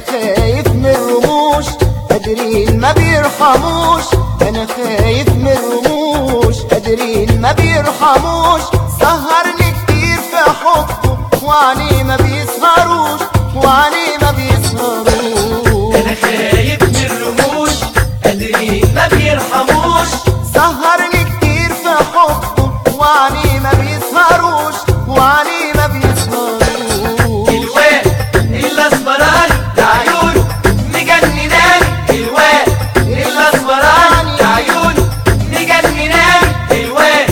خايف من الرموش قادرين ما بيرحموش انا خايف من الرموش قادرين ما بيرحموش سهرني كتير في حبه وعليه ما بيسهروش وعليه ما بيسهروش انا خايف من الرموش قادرين ما بيرحموش سهرني كتير في حبه وعليه ما بيسهروش وعليه ما بيسهروش الواد الاسمراني عيونه مجنناني الواد الاسمراني عيونه مجنناني الواد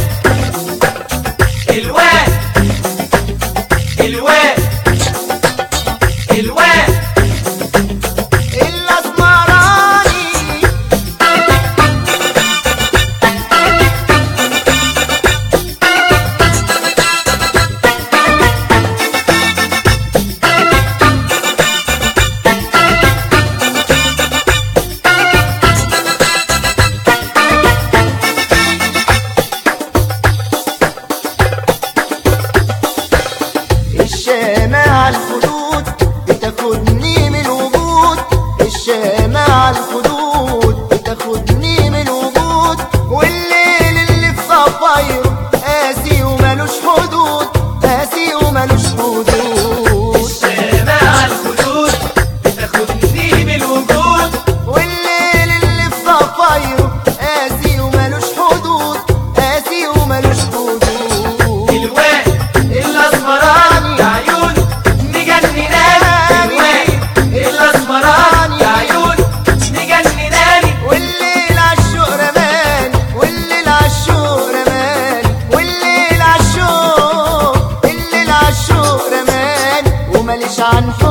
الواد الواد الواد الاسمراني الشامة على الخدود بتاخدني من الوجود الشامة على الخدود بتاخدني من الوجود والليل اللي في صفايره قاسي وملوش حدود قاسي وملوش حدود الشامة على الخدود بتاخدني من الوجود والليل اللي في صفايره قاسي وملوش حدود قاسي وملوش حدود الواد الاسمراني عيونه مجنناني الواد الاسمراني عيونه مجنناني والليل عالشوق رماني والليل عالشوق رماني والليل عالشوق الليل عالشوق رماني وماليش عن